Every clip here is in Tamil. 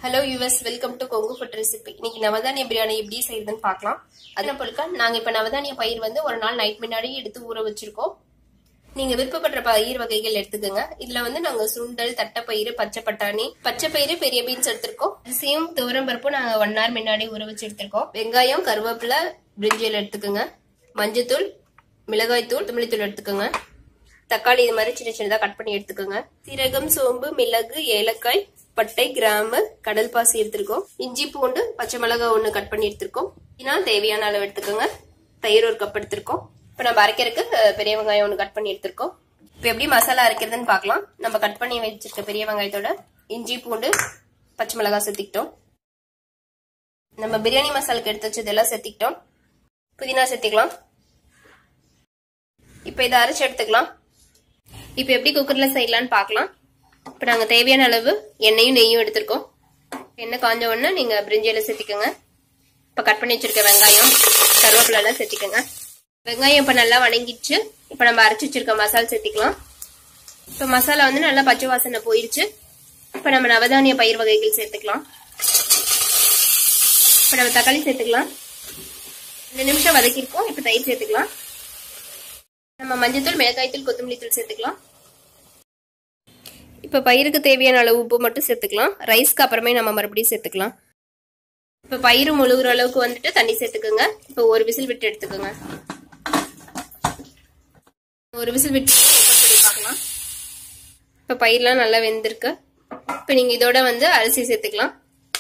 Hello US welcome to Kongu food recipe இன்னைக்கு நவதானிய பிரியாணி எப்படி செய்யுதுன்னு பார்க்கலாம் அதன் பொருட்கள் நாங்க இப்ப நவதானிய பயிர் வந்து ஒரு நாள் நைட் முன்னாடி எடுத்து ஊற வச்சிருக்கோம் நீங்க விருப்பப்படுற பயிர் வகைகள் எடுத்துக்கோங்க இதுல வந்து நாங்க சுண்டல் தட்டைப்பயிறு பச்சை பட்டாணி பச்சை பயிறு பெரிய பீன்ஸ் எடுத்திருக்கோம் அரிசியும் துவரம் பருப்பும் நாங்க ஒன் ஹவர் முன்னாடி ஊற வச்சு எடுத்திருக்கோம் வெங்காயம் கருவேப்பிலை பிரிஞ்சியல் எடுத்துக்கோங்க மஞ்சத்தூள் மிளகாய்த்தூள் துமிழித்தூள் எடுத்துக்கோங்க தக்காளி இது மாதிரி சின்ன சின்னதா கட் பண்ணி எடுத்துக்கோங்க சீரகம் சோம்பு மிளகு ஏலக்காய் பட்டை கிராம்பு கடல் பாசி எடுத்திருக்கோம் இஞ்சி பூண்டு பச்சை மிளகாய் ஒன்று கட் பண்ணி எடுத்திருக்கோம் இதனால் தேவையான அளவு எடுத்துக்கோங்க தயிர் ஒரு கப் எடுத்திருக்கோம் இப்போ நம்ம அரைக்கிறதுக்கு அஹ், பெரிய வெங்காயம் ஒன்று கட் பண்ணி எடுத்திருக்கோம் இப்போ எப்படி மசாலா அரைக்கிறதுன்னு பார்க்கலாம் நம்ம கட் பண்ணி வச்சிருக்க பெரிய வெங்காயத்தோட இஞ்சி பூண்டு பச்சை மிளகாய் சேர்த்திக்கிட்டோம் நம்ம பிரியாணி மசாலுக்கு எடுத்து வச்சதெல்லாம் சேர்த்திக்கிட்டோம் புதினா சேர்த்திக்கலாம் இப்போ இதை அரைச்சு எடுத்துக்கலாம் இப்போ எப்படி குக்கர்ல செய்யலாம்னு பார்க்கலாம் இப்போ நாங்கள் தேவையான அளவு எண்ணெயும் நெய்யும் எடுத்திருக்கோம் எண்ணெய் காஞ்ச உடனே நீங்கள் பிரிஞ்சியில சேர்த்திக்கோங்க இப்போ கட் பண்ணி வச்சிருக்க வெங்காயம் கருவேப்பிலை எல்லாம் சேர்த்திக்கோங்க வெங்காயம் இப்போ நல்லா வணங்கிடுச்சு இப்போ நம்ம அரைச்சி வச்சிருக்க மசாலா சேர்த்திக்கலாம் இப்போ மசாலா வந்து நல்லா பச்சை வாசனை போயிடுச்சு இப்போ நம்ம நவதானிய பயிர் வகைகள் சேர்த்துக்கலாம் இப்போ நம்ம தக்காளி சேர்த்துக்கலாம் ரெண்டு நிமிஷம் வதக்கிருக்கோம் இப்போ தயிர் சேர்த்துக்கலாம் நம்ம மஞ்சத்தூள் மிளகாய்த்தூள் கொத்தமல்லி தூள் சேர்த்துக்கலாம் இப்போ பயிருக்கு தேவையான அளவு உப்பு மட்டும் சேர்த்துக்கலாம் ரைஸ்க்கு அப்புறமே நம்ம மறுபடியும் சேர்த்துக்கலாம் இப்போ பயிறு முழுகிற அளவுக்கு வந்துட்டு தண்ணி சேர்த்துக்கோங்க இப்போ ஒரு விசில் விட்டு எடுத்துக்கோங்க ஒரு விசில் விட்டு ஓப்பன் பண்ணி பார்க்கலாம் இப்போ பயிரெலாம் நல்லா வெந்திருக்கு இப்போ நீங்கள் இதோட வந்து அரிசி சேர்த்துக்கலாம்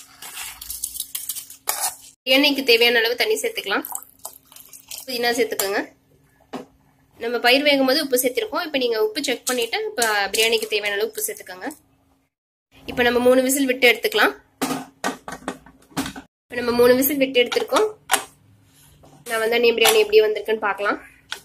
பிரியாணிக்கு தேவையான அளவு தண்ணி சேர்த்துக்கலாம் புதினா சேர்த்துக்கோங்க நம்ம பயிர் வேகும் போது உப்பு சேர்த்திருக்கோம் இப்போ நீங்கள் உப்பு செக் பண்ணிவிட்டு இப்போ பிரியாணிக்கு தேவையான அளவு உப்பு சேர்த்துக்கோங்க இப்போ நம்ம மூணு விசில் விட்டு எடுத்துக்கலாம் இப்போ நம்ம மூணு விசில் விட்டு எடுத்திருக்கோம் நான் வந்து நீ பிரியாணி எப்படி வந்திருக்குன்னு பார்க்கலாம்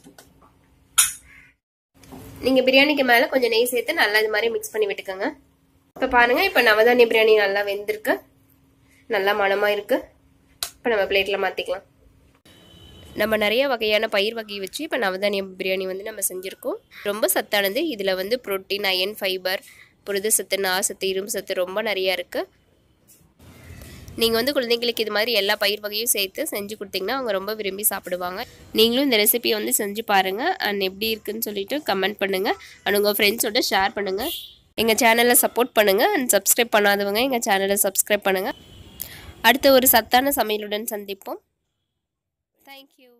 நீங்கள் பிரியாணிக்கு மேலே கொஞ்சம் நெய் சேர்த்து நல்லா இது மாதிரி மிக்ஸ் பண்ணி விட்டுக்கோங்க இப்போ பாருங்கள் இப்போ நவதானிய பிரியாணி நல்லா வெந்திருக்கு நல்லா மனமாக இருக்குது இப்போ நம்ம பிளேட்டில் மாற்றிக்கலாம் நம்ம நிறைய வகையான பயிர் வகை வச்சு இப்போ நவதானிய பிரியாணி வந்து நம்ம செஞ்சுருக்கோம் ரொம்ப சத்தானது இதில் வந்து புரோட்டீன் அயன் ஃபைபர் புரத சத்து நார் சத்து இரும்பு சத்து ரொம்ப நிறையா இருக்குது நீங்கள் வந்து குழந்தைங்களுக்கு இது மாதிரி எல்லா பயிர் வகையும் சேர்த்து செஞ்சு கொடுத்தீங்கன்னா அவங்க ரொம்ப விரும்பி சாப்பிடுவாங்க நீங்களும் இந்த ரெசிபியை வந்து செஞ்சு பாருங்கள் அண்ட் எப்படி இருக்குன்னு சொல்லிட்டு கமெண்ட் பண்ணுங்கள் அண்ட் உங்கள் ஃப்ரெண்ட்ஸோட ஷேர் பண்ணுங்கள் எங்கள் சேனலை சப்போர்ட் பண்ணுங்கள் அண்ட் சப்ஸ்கிரைப் பண்ணாதவங்க எங்கள் சேனலை சப்ஸ்கிரைப் பண்ணுங்கள் அடுத்த ஒரு சத்தான சமையலுடன் சந்திப்போம் Thank you.